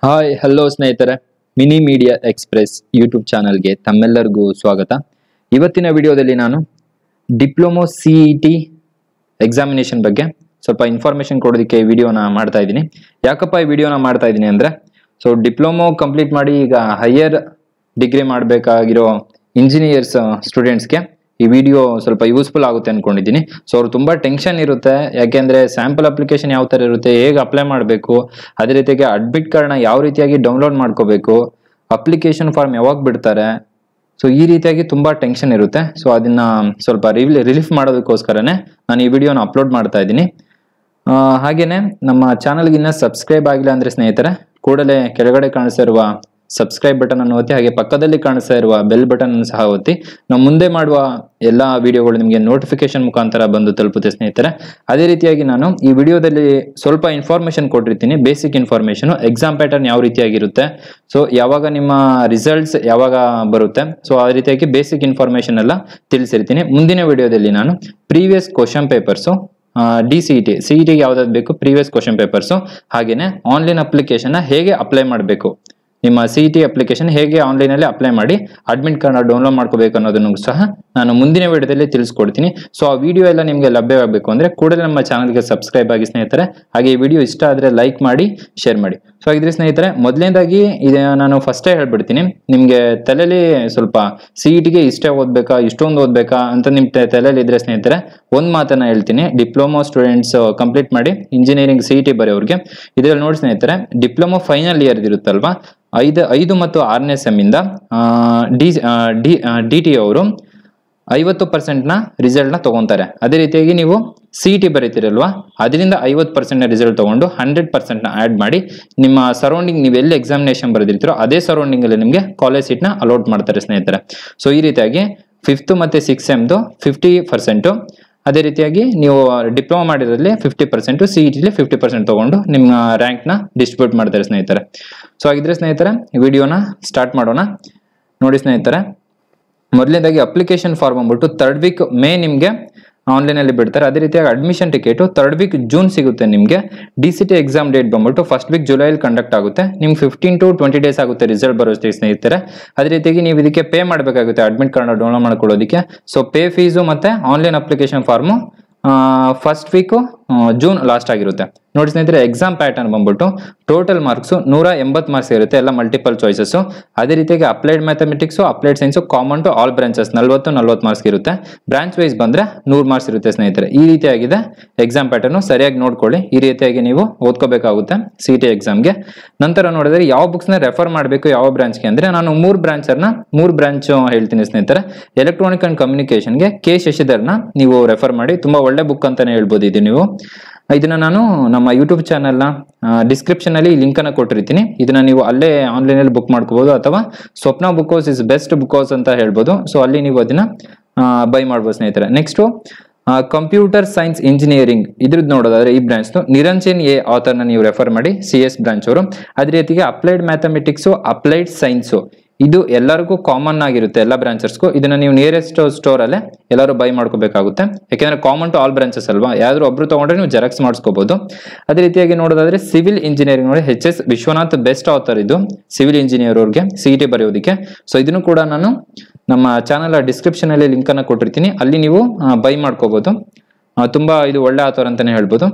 hi hello ಸ್ನೇಹಿತರೆ mini media express YouTube ಚಾನಲ್ಗೆ ತಮ್ಮೆಲ್ಲರಿಗೂ ಸ್ವಾಗತ ಇವತ್ತಿನ ವಿಡಿಯೋದಲ್ಲಿ ನಾನು diploma C E T examination ಬಗ್ಗೆ ಸ್ವಲ್ಪ ಇನ್ಫಾರ್ಮೇಶನ್ ಕೊಡೋದಕ್ಕೆ ಈ ವಿಡಿಯೋನ ಮಾಡ್ತಾ ಇದ್ದೀನಿ ಯಾಕಪ್ಪ ಈ ವಿಡಿಯೋನ ಮಾಡ್ತಾ ಇದ್ದೀನಿ ಅಂದರೆ ಸೊ ಡಿಪ್ಲೊಮೊ ಕಂಪ್ಲೀಟ್ ಮಾಡಿ ಈಗ ಹೈಯರ್ ಡಿಗ್ರಿ ಮಾಡಬೇಕಾಗಿರೋ ಇಂಜಿನಿಯರ್ಸ್ ಸ್ಟೂಡೆಂಟ್ಸ್ಗೆ ಈ ವಿಡಿಯೋ ಸ್ವಲ್ಪ ಯೂಸ್ಫುಲ್ ಆಗುತ್ತೆ ಅನ್ಕೊಂಡಿದ್ದೀನಿ ಸೊ ಅವ್ರು ತುಂಬಾ ಟೆನ್ಷನ್ ಇರುತ್ತೆ ಯಾಕೆಂದ್ರೆ ಸ್ಯಾಂಪಲ್ ಅಪ್ಲಿಕೇಶನ್ ಯಾವ ತರ ಇರುತ್ತೆ ಹೇಗೆ ಅಪ್ಲೈ ಮಾಡಬೇಕು ಅದೇ ರೀತಿಯಾಗಿ ಅಡ್ಮಿಟ್ ಕಾರ್ಡ್ನ ಯಾವ ರೀತಿಯಾಗಿ ಡೌನ್ಲೋಡ್ ಮಾಡ್ಕೋಬೇಕು ಅಪ್ಲಿಕೇಶನ್ ಫಾರ್ಮ್ ಯಾವಾಗ ಬಿಡ್ತಾರೆ ಸೊ ಈ ರೀತಿಯಾಗಿ ತುಂಬಾ ಟೆನ್ಷನ್ ಇರುತ್ತೆ ಸೊ ಅದನ್ನ ಸ್ವಲ್ಪ ರಿಲೀಫ್ ಮಾಡೋದಕ್ಕೋಸ್ಕರನೇ ನಾನು ಈ ವಿಡಿಯೋನ ಅಪ್ಲೋಡ್ ಮಾಡ್ತಾ ಇದ್ದೀನಿ ಆ, ಹಾಗೇನೆ ನಮ್ಮ ಚಾನಲ್ಗೆ ಇನ್ನೂ ಸಬ್ಸ್ಕ್ರೈಬ್ ಆಗಿಲ್ಲ ಅಂದ್ರೆ ಸ್ನೇಹಿತರೆ ಕೂಡಲೇ ಕೆಳಗಡೆ ಕಾಣಿಸ್ತಾ ಇರುವ ಸಬ್ಸ್ಕ್ರೈಬ್ ಬಟನ್ ಅನ್ನು ಒತ್ತಿ ಹಾಗೆ ಪಕ್ಕದಲ್ಲಿ ಕಾಣಿಸ್ತಾ ಇರುವ ಬೆಲ್ ಬಟನ್ ಅನ್ನು ಸಹ ಒತ್ತಿ ನಾವು ಮುಂದೆ ಮಾಡುವ ಎಲ್ಲಾ ವಿಡಿಯೋಗಳು ನಿಮಗೆ ನೋಟಿಫಿಕೇಶನ್ ಮುಖಾಂತರ ಬಂದು ತಲುಪುತ್ತೆ ಸ್ನೇಹಿತರೆ ಅದೇ ರೀತಿಯಾಗಿ ನಾನು ಈ ವಿಡಿಯೋದಲ್ಲಿ ಸ್ವಲ್ಪ ಇನ್ಫಾರ್ಮೇಶನ್ ಕೊಟ್ಟಿರ್ತೀನಿ ಬೇಸಿಕ್ ಇನ್ಫಾರ್ಮೇಶನ್ ಎಕ್ಸಾಮ್ ಪ್ಯಾಟರ್ನ್ ಯಾವ ರೀತಿಯಾಗಿರುತ್ತೆ ಸೊ ಯಾವಾಗ ನಿಮ್ಮ ರಿಸಲ್ಟ್ಸ್ ಯಾವಾಗ ಬರುತ್ತೆ ಸೊ ಆ ರೀತಿಯಾಗಿ ಬೇಸಿಕ್ ಇನ್ಫಾರ್ಮೇಶನ್ ಎಲ್ಲ ತಿಳಿಸಿರ್ತೀನಿ ಮುಂದಿನ ವಿಡಿಯೋದಲ್ಲಿ ನಾನು previous question papers D C E T C E ಟಿಗೆ ಯಾವ್ದಾದ್ರು ಬೇಕು ಪ್ರೀವಿಯಸ್ ಕ್ವಶನ್ ಪೇಪರ್ಸು ಹಾಗೇನೆ ಆನ್ಲೈನ್ ಅಪ್ಲಿಕೇಶನ್ ಹೇಗೆ ಅಪ್ಲೈ ಮಾಡಬೇಕು ನಿಮ್ಮ ಸಿ ಇ ಟಿ ಅಪ್ಲಿಕೇಶನ್ ಹೇಗೆ ಆನ್ಲೈನಲ್ಲಿ ಅಪ್ಲೈ ಮಾಡಿ ಅಡ್ಮಿಟ್ ಕಾರ್ಡ್ನ ಡೌನ್ಲೋಡ್ ಮಾಡ್ಕೋಬೇಕು ಅನ್ನೋದನ್ನು ಸಹ ನಾನು ಮುಂದಿನ ವಿಡಿಯೋದಲ್ಲಿ ತಿಳಿಸ್ಕೊಡ್ತೀನಿ ಸೊ ಆ ವಿಡಿಯೋ ಎಲ್ಲ ನಿಮಗೆ ಲಭ್ಯವಾಗಬೇಕು ಅಂದ್ರೆ ಕೂಡಲೇ ನಮ್ಮ ಚಾನಲ್ಗೆ ಸಬ್ಸ್ಕ್ರೈಬ್ ಆಗಿ ಸ್ನೇಹಿತರೆ ಹಾಗೆ ಈ ವಿಡಿಯೋ ಇಷ್ಟ ಆದರೆ ಲೈಕ್ ಮಾಡಿ ಶೇರ್ ಮಾಡಿ ಸೊ ಹಾಗಿದ್ರೆ ಸ್ನೇಹಿತರೆ ಮೊದಲನೇದಾಗಿ ಇದು ನಾನು ಫಸ್ಟೇ ಹೇಳ್ಬಿಡ್ತೀನಿ ನಿಮಗೆ ತಲೆಯಲ್ಲಿ ಸ್ವಲ್ಪ ಸಿ ಇ ಟಿಗೆ ಇಷ್ಟೇ ಓದ್ಬೇಕಾ ಇಷ್ಟೊಂದು ಓದ್ಬೇಕಾ ಅಂತ ನಿಮ್ಮ ತೆ- ತಲೆಯಲ್ಲಿ ಇದ್ರೆ ಸ್ನೇಹಿತರೆ ಒಂದು ಮಾತನ್ನ ಹೇಳ್ತೀನಿ ಡಿಪ್ಲೊಮೊ ಸ್ಟೂಡೆಂಟ್ಸ್ ಕಂಪ್ಲೀಟ್ ಮಾಡಿ ಇಂಜಿನಿಯರಿಂಗ್ ಸಿ ಇ ಟಿ ಬರೆಯೋರಿಗೆ ಇದರಲ್ಲಿ ನೋಡಿ ಸ್ನೇಹಿತರೆ ಡಿಪ್ಲೊಮೊ ಫೈನಲ್ ಇಯರ್ ಇರುತ್ತಲ್ವಾ ಐದು ಐದು ಮತ್ತು ಆರನೇ ಸೆಮ್ಮಿಂದ ಡಿ ಡಿ ಡಿ ಟಿ ಅವರು ಐವತ್ತು ಪರ್ಸೆಂಟ್ನ ರಿಸಲ್ಟ್ನ ತಗೊಂತಾರೆ ಅದೇ ರೀತಿಯಾಗಿ ನೀವು ಸಿ ಟಿ ಬರೀತಿರಲ್ವಾ ಅದರಿಂದ ಐವತ್ತು ಪರ್ಸೆಂಟ್ನ ರಿಸಲ್ಟ್ ತಗೊಂಡು ಹಂಡ್ರೆಡ್ ಪರ್ಸೆಂಟ್ನ ಆ್ಯಡ್ ಮಾಡಿ ನಿಮ್ಮ ಸರೌಂಡಿಂಗ್ ನೀವು ಎಲ್ಲಿ ಎಕ್ಸಾಮಿನೇಷನ್ ಬರೆದಿರ್ತೀರೋ ಅದೇ ಸರೌಂಡಿಂಗಲ್ಲಿ ನಿಮಗೆ ಕಾಲೇಜ್ ಸೀಟ್ನ ಅಲೋಟ್ ಮಾಡ್ತಾರೆ ಸ್ನೇಹಿತರೆ ಸೊ ಈ ರೀತಿಯಾಗಿ ಫಿಫ್ತ್ ಮತ್ತು ಸಿಕ್ಸ್ ಎಮ್ದು ಫಿಫ್ಟಿ ಪರ್ಸೆಂಟು ಅದೇ ರೀತಿಯಾಗಿ ನೀವು ಡಿಪ್ಲೊಮಾ ಮಾಡಿರೋದ್ರಲ್ಲಿ ಫಿಫ್ಟಿ ಪರ್ಸೆಂಟು ಸಿ ಇ ಟಿಲಿ ಫಿಫ್ಟಿ ಪರ್ಸೆಂಟ್ ತೊಗೊಂಡು ನಿಮ್ಮ ರ್ಯಾಂಕ್ನ ಡಿಸ್ಟ್ರಿಬ್ಯೂಟ್ ಮಾಡ್ತಾರೆ ಸ್ನೇಹಿತರೆ ಸೊ ಹಾಗಿದ್ರೆ ಸ್ನೇಹಿತರೆ ವಿಡಿಯೋನ ಸ್ಟಾರ್ಟ್ ಮಾಡೋಣ ನೋಡಿ ಸ್ನೇಹಿತರೆ ಮೊದಲನೇದಾಗಿ ಅಪ್ಲಿಕೇಶನ್ ಫಾರ್ಮ್ ಬಂದ್ಬಿಟ್ಟು ತರ್ಡ್ ವೀಕ್ ಮೇ ನಿಮಗೆ ಆನ್ಲೈನಲ್ಲಿ ಬಿಡ್ತಾರೆ ಅದೇ ರೀತಿಯಾಗಿ admission ticket third week June ಸಿಗುತ್ತೆ ನಿಮಗೆ D C T exam date ಬಂದ್ಬಿಟ್ಟು ಫಸ್ಟ್ ವೀಕ್ ಜುಲೈಲಿ ಕಂಡಕ್ಟ್ ಆಗುತ್ತೆ ನಿಮ್ಗೆ ಫಿಫ್ಟೀನ್ ಟು ಟ್ವೆಂಟಿ ಡೇಸ್ ಆಗುತ್ತೆ ರಿಸಲ್ಟ್ ಬರೋಷ್ಟೇ ಸ್ನೇಹಿತರೆ ಅದೇ ರೀತಿಯಾಗಿ ನೀವು ಇದಕ್ಕೆ ಪೇ ಮಾಡಬೇಕಾಗುತ್ತೆ ಅಡ್ಮಿಟ್ ಕಾರ್ಡ್ನ ಡೌನ್ಲೋಡ್ ಮಾಡ್ಕೊಳ್ಳೋದಕ್ಕೆ ಸೊ ಪೇ ಫೀಸು ಮತ್ತೆ online application form first week June last ಆಗಿರುತ್ತೆ ನೋಡಿ ಸ್ನೇಹಿತರೆ ಎಕ್ಸಾಮ್ ಪ್ಯಾಟರ್ನ್ ಬಂದ್ಬಿಟ್ಟು ಟೋಟಲ್ ಮಾರ್ಕ್ಸ್ ನೂರ ಎಂಬತ್ತು ಮಾರ್ಕ್ಸ್ ಇರುತ್ತೆ ಎಲ್ಲ ಮಲ್ಟಿಪಲ್ ಚಾಯ್ಸಸ್ ಅದೇ ರೀತಿಯಾಗಿ applied mathematics applied science common to all branches ನಲ್ವತ್ತು ನಲ್ವತ್ತು ಮಾರ್ಕ್ಸ್ ಇರುತ್ತೆ ಬ್ರಾಂಚ್ ವೈಸ್ ಬಂದ್ರೆ ನೂರು ಮಾರ್ಕ್ಸ್ ಇರುತ್ತೆ ಸ್ನೇಹಿತರೆ ಈ ರೀತಿಯಾಗಿದೆ ಎಕ್ಸಾಮ್ ಪ್ಯಾಟರ್ನ್ ಸರಿಯಾಗಿ ನೋಡ್ಕೊಳ್ಳಿ ಈ ರೀತಿಯಾಗಿ ನೀವು ಓದ್ಕೋಬೇಕಾಗುತ್ತೆ ಸಿ ಟಿ ಎಕ್ಸಾಮ್ಗೆ ನಂತರ ನೋಡಿದ್ರೆ ಯಾವ books ನ ರೆಫರ್ ಮಾಡಬೇಕು ಯಾವ ಬ್ರಾಂಚ್ಗೆ ಅಂದ್ರೆ ನಾನು ಮೂರು ಬ್ರಾಂಚರ್ನ ಮೂರು ಬ್ರಾಂಚ್ ಹೇಳ್ತೀನಿ ಸ್ನೇಹಿತರೆ ಎಲೆಕ್ಟ್ರಾನಿಕ್ ಅಂಡ್ ಕಮ್ಯುನಿಕೇಶನ್ಗೆ ಕೆ ಶಶಿಧರ್ನ ನೀವು ರೆಫರ್ ಮಾಡಿ ತುಂಬಾ ಒಳ್ಳೆ ಬುಕ್ ಅಂತಾನೆ ಹೇಳ್ಬೋದು ಇದು ನೀವು ಇದನ್ನ ನಾನು ನಮ್ಮ ಯೂಟ್ಯೂಬ್ ಚಾನಲ್ನ ಡಿಸ್ಕ್ರಿಪ್ಷನ್ ಅಲ್ಲಿ ಲಿಂಕ್ ಅನ್ನ ಕೊಟ್ಟಿರ್ತೀನಿ ಇದನ್ನ ನೀವು ಅಲ್ಲೇ ಆನ್ಲೈನ್ ಅಲ್ಲಿ ಬುಕ್ ಮಾಡ್ಕೋಬಹುದು ಅಥವಾ ಸ್ವಪ್ನ ಬುಕ್ಕೋಸ್ ಇಸ್ ಬೆಸ್ಟ್ ಬುಕ್ಕೋಸ್ ಅಂತ ಹೇಳ್ಬೋದು ಸೊ ಅಲ್ಲಿ ನೀವು ಅದನ್ನ ಬೈ ಮಾಡ್ಬೋದು ಸ್ನೇಹಿತರೆ ನೆಕ್ಸ್ಟ್ ಕಂಪ್ಯೂಟರ್ ಸೈನ್ಸ್ ಇಂಜಿನಿಯರಿಂಗ್ ಇದ್ರದ್ದು ನೋಡೋದಾದ್ರೆ ಈ ಬ್ರಾಂಚ್ ನಿರಂಜನ್ ಎ ಆಥರ್ನ ನೀವು ರೆಫರ್ ಮಾಡಿ ಸಿ ಎಸ್ ಬ್ರಾಂಚ್ ಅವರು ಅದೇ ರೀತಿಗೆ ಅಪ್ಲೈಡ್ ಮ್ಯಾಥಮೆಟಿಕ್ಸು ಅಪ್ಲೈಡ್ ಸೈನ್ಸು ಇದು ಎಲ್ಲರಿಗೂ ಕಾಮನ್ ಆಗಿರುತ್ತೆ ಎಲ್ಲ ಬ್ರಾಂಚರ್ಸ್ಗೂ ಇದನ್ನ ನೀವು ನಿಯರೆಸ್ಟ್ ಸ್ಟೋರ್ ಅಲ್ಲೇ ಎಲ್ಲರೂ ಬೈ ಮಾಡ್ಕೋಬೇಕಾಗುತ್ತೆ ಯಾಕೆಂದ್ರೆ ಕಾಮನ್ ಟು ಆಲ್ ಬ್ರಾಂಚಸ್ ಅಲ್ವಾ ಯಾವ್ದಾದ್ರು ಒಬ್ರು ತಗೊಂಡ್ರೆ ನೀವು ಜೆರಾಕ್ಸ್ ಮಾಡಿಸ್ಕೋಬಹುದು ಅದೇ ರೀತಿಯಾಗಿ ನೋಡೋದಾದ್ರೆ ಸಿವಿಲ್ ಇಂಜಿನಿಯರಿಂಗ್ ನೋಡಿ H S Vishwanath best author ಇದು ಸಿವಿಲ್ ಇಂಜಿನಿಯರ್ ಅವ್ರಿಗೆ ಸಿ ಟಿ ಬರೆಯೋದಕ್ಕೆ ಸೊ ಇದನ್ನು ಕೂಡ ನಾನು ನಮ್ಮ ಚಾನಲ್ ಡಿಸ್ಕ್ರಿಪ್ಷನ್ ಅಲ್ಲಿ ಲಿಂಕ್ ಅನ್ನ ಕೊಟ್ಟಿರ್ತೀನಿ ಅಲ್ಲಿ ನೀವು ಬೈ ಮಾಡ್ಕೋಬಹುದು ಆ, ತುಂಬಾ ಇದು ಒಳ್ಳೆ ಆಥರ್ ಅಂತಾನೆ ಹೇಳ್ಬೋದು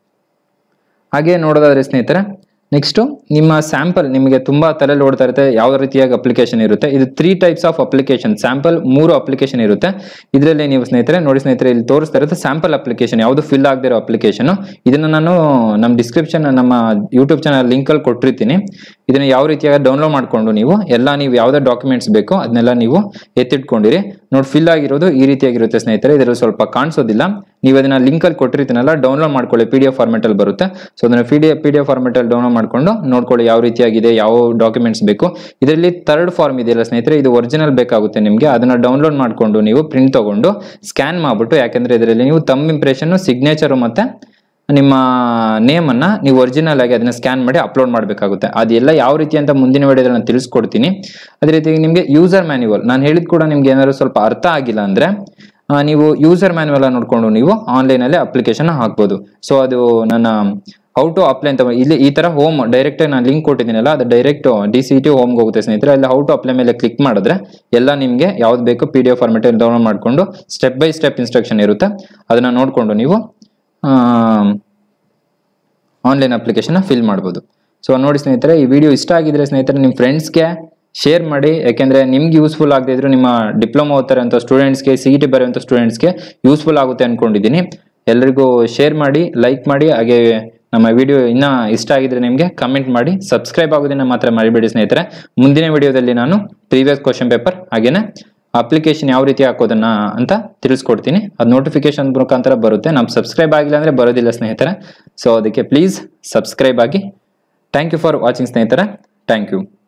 ಹಾಗೆ ನೋಡೋದಾದ್ರೆ ಸ್ನೇಹಿತರೆ ನೆಕ್ಸ್ಟ್ ನಿಮ್ಮ ಸ್ಯಾಂಪಲ್ ನಿಮಗೆ ತುಂಬಾ ತಲೆಯಲ್ಲಿ ಓಡ್ತಾ ಇರುತ್ತೆ ಯಾವ ರೀತಿಯಾಗಿ ಅಪ್ಲಿಕೇಶನ್ ಇರುತ್ತೆ ಇದು three types of application sample ಮೂರು ಅಪ್ಲಿಕೇಶನ್ ಇರುತ್ತೆ ಇದರಲ್ಲಿ ನೀವು ಸ್ನೇಹಿತರೆ ನೋಡಿ ಸ್ನೇಹಿತರೆ ಇಲ್ಲಿ ತೋರಿಸ್ತಾ ಇರುತ್ತೆ ಸ್ಯಾಂಪಲ್ ಅಪ್ಲಿಕೇಶನ್ ಯಾವುದು ಫಿಲ್ ಆಗದೆ ಇರೋ ಅಪ್ಲಿಕೇಶನ್ ಇದನ್ನ ನಾನು ನಮ್ಮ ಡಿಸ್ಕ್ರಿಪ್ಷನ್ ನಮ್ಮ ಯೂಟ್ಯೂಬ್ ಚಾನಲ್ ಲಿಂಕ್ ಅಲ್ಲಿ ಕೊಟ್ಟಿರ್ತೀನಿ ಇದನ್ನ ಯಾವ ರೀತಿಯಾಗಿ ಡೌನ್ಲೋಡ್ ಮಾಡ್ಕೊಂಡು ನೀವು ಎಲ್ಲ ನೀವು ಯಾವ್ದೇ ಡಾಕ್ಯುಮೆಂಟ್ಸ್ ಬೇಕೋ ಅದನ್ನೆಲ್ಲ ನೀವು ಎತ್ತಿಟ್ಕೊಂಡಿರಿ ನೋಡಿ ಫಿಲ್ ಆಗಿರೋದು ಈ ರೀತಿಯಾಗಿರುತ್ತೆ ಸ್ನೇಹಿತರೆ ಇದರಲ್ಲಿ ಸ್ವಲ್ಪ ಕಾಣಿಸೋದಿಲ್ಲ ನೀವು ಅದನ್ನ ಲಿಂಕ್ ಅಲ್ಲಿ ಕೊಟ್ಟಿರ್ತೀನಲ್ಲ ಡೌನ್ಲೋಡ್ ಮಾಡ್ಕೊಳ್ಳಿ ಪಿ ಡಿ ಎಫ್ ಫಾರ್ಮೆಟ್ ಅಲ್ಲಿ ಬರುತ್ತೆ ಸೊ ಅದನ್ನ P D F P D F format ಅಲ್ಲಿ ಡೌನ್ಲೋಡ್ ಮಾಡ್ಕೊಂಡು ನೋಡ್ಕೊಳ್ಳಿ ಯಾವ ರೀತಿಯಾಗಿದೆ ಯಾವ ಡಾಕ್ಯುಮೆಂಟ್ಸ್ ಬೇಕು ಇದರಲ್ಲಿ ಥರ್ಡ್ ಫಾರ್ಮ್ ಇದೆಯಲ್ಲ ಸ್ನೇಹಿತರೆ ಇದು ಒರಿಜಿನಲ್ ಬೇಕಾಗುತ್ತೆ ನಿಮಗೆ ಅದನ್ನ ಡೌನ್ಲೋಡ್ ಮಾಡ್ಕೊಂಡು ನೀವು ಪ್ರಿಂಟ್ ತಗೊಂಡು ಸ್ಕ್ಯಾನ್ ಮಾಡ್ಬಿಟ್ಟು ಯಾಕಂದ್ರೆ ಇದರಲ್ಲಿ ನೀವು ತಮ್ಮ ಇಂಪ್ರೆಷನ್ ಸಿಗ್ನೇಚರ್ ಮತ್ತೆ ನಿಮ್ಮ ನೇಮ್ ಅನ್ನ ನೀವು ಒರಿಜಿನಲ್ ಆಗಿ ಅದನ್ನ ಸ್ಕ್ಯಾನ್ ಮಾಡಿ ಅಪ್ಲೋಡ್ ಮಾಡಬೇಕಾಗುತ್ತೆ ಅದೆಲ್ಲ ಯಾವ ರೀತಿ ಅಂತ ಮುಂದಿನ ವಿಡಿಯೋದಲ್ಲಿ ನಾನು ತಿಳಿಸ್ಕೊಡ್ತೀನಿ ಅದೇ ರೀತಿ ನಿಮಗೆ ಯೂಸರ್ ಮ್ಯಾನ್ಯುವಲ್ ನಾನು ಹೇಳಿದ್ ಕೂಡ ನಿಮ್ಗೆ ಏನಾದ್ರು ಸ್ವಲ್ಪ ಅರ್ಥ ಆಗಿಲ್ಲ ಅಂದ್ರೆ ಆ, ನೀವು ಯೂಸರ್ ಮ್ಯಾನ್ಯುವಲ್ ನೋಡ್ಕೊಂಡು ನೀವು ಆನ್ಲೈನ್ ಅಲ್ಲಿ ಅಪ್ಲಿಕೇಶನ್ ಹಾಕ್ಬೋದು ಸೊ ಅದು ನನ್ನ ಹೌ ಟು ಅಪ್ಲೈ ಅಂತ ಇಲ್ಲಿ ಈ ತರ ಹೋಮ್ ಡೈರೆಕ್ಟ್ ನಾನು ಲಿಂಕ್ ಕೊಟ್ಟಿದ್ದೀನಲ್ಲ ಅದು ಡೈರೆಕ್ಟ್ ಡಿ ಸಿ ಟಿ ಹೋಮ್ಗೆ ಹೋಗುತ್ತೆ ಸ್ನೇಹಿತರೆ ಅಲ್ಲಿ ಹೌ ಟು ಅಪ್ಲೈ ಮೇಲೆ ಕ್ಲಿಕ್ ಮಾಡಿದ್ರೆ ಎಲ್ಲ ನಿಮಗೆ ಯಾವ್ದು ಬೇಕು P D F format download ಮಾಡಿಕೊಂಡು ಸ್ಟೆಪ್ ಬೈ ಸ್ಟೆಪ್ ಇನ್ಸ್ಟ್ರಕ್ಷನ್ ಇರುತ್ತೆ ಅದನ್ನ ನೋಡಿಕೊಂಡು ನೀವು ಆನ್ಲೈನ್ ಅಪ್ಲಿಕೇಶನ್ ಫಿಲ್ ಮಾಡ್ಬೋದು ಸೊ ನೋಡಿ ಸ್ನೇಹಿತರೆ ಈ ವಿಡಿಯೋ ಇಷ್ಟ ಆಗಿದ್ರೆ ಸ್ನೇಹಿತರೆ ನಿಮ್ಮ ಫ್ರೆಂಡ್ಸ್ಗೆ ಶೇರ್ ಮಾಡಿ ಯಾಕೆಂದ್ರೆ ನಿಮ್ಗೆ ಯೂಸ್ಫುಲ್ ಆಗದೆ ಇದ್ರು ನಿಮ್ಮ ಡಿಪ್ಲೊಮಾ ಓದ್ತಾರೆ ಅಂತ ಸ್ಟೂಡೆಂಟ್ಸ್ಗೆ ಸಿ ಇ ಟಿ ಬರೆಯುವಂಥ ಸ್ಟೂಡೆಂಟ್ಸ್ಗೆ ಯೂಸ್ಫುಲ್ ಆಗುತ್ತೆ ಅನ್ಕೊಂಡಿದ್ದೀನಿ ಎಲ್ರಿಗೂ ಶೇರ್ ಮಾಡಿ ಲೈಕ್ ಮಾಡಿ ಹಾಗೆ ನಮ್ಮ ವಿಡಿಯೋ ಇನ್ನ ಇಷ್ಟ ಆಗಿದ್ರೆ ನಿಮಗೆ ಕಮೆಂಟ್ ಮಾಡಿ ಸಬ್ಸ್ಕ್ರೈಬ್ ಆಗೋದನ್ನ ಮಾತ್ರ ಮರಿಬೇಡಿ ಸ್ನೇಹಿತರೆ ಮುಂದಿನ ವಿಡಿಯೋದಲ್ಲಿ ನಾನು ಪ್ರೀವಿಯಸ್ ಕ್ವಶನ್ ಪೇಪರ್ ಹಾಗೇನೆ ಅಪ್ಲಿಕೇಶನ್ ಯಾವ ರೀತಿ ಹಾಕೋದನ್ನ ಅಂತ ತಿಳಿಸ್ಕೊಡ್ತೀನಿ ಅದು ನೋಟಿಫಿಕೇಶನ್ ಮುಖಾಂತರ ಬರುತ್ತೆ ನಮ್ಗೆ ಸಬ್ಸ್ಕ್ರೈಬ್ ಆಗಿಲ್ಲ ಅಂದ್ರೆ ಬರೋದಿಲ್ಲ ಸ್ನೇಹಿತರೆ ಸೊ ಅದಕ್ಕೆ ಪ್ಲೀಸ್ ಸಬ್ಸ್ಕ್ರೈಬ್ ಆಗಿ ಥ್ಯಾಂಕ್ ಯು ಫಾರ್ ವಾಚಿಂಗ್ ಸ್ನೇಹಿತರೆ ಥ್ಯಾಂಕ್ ಯು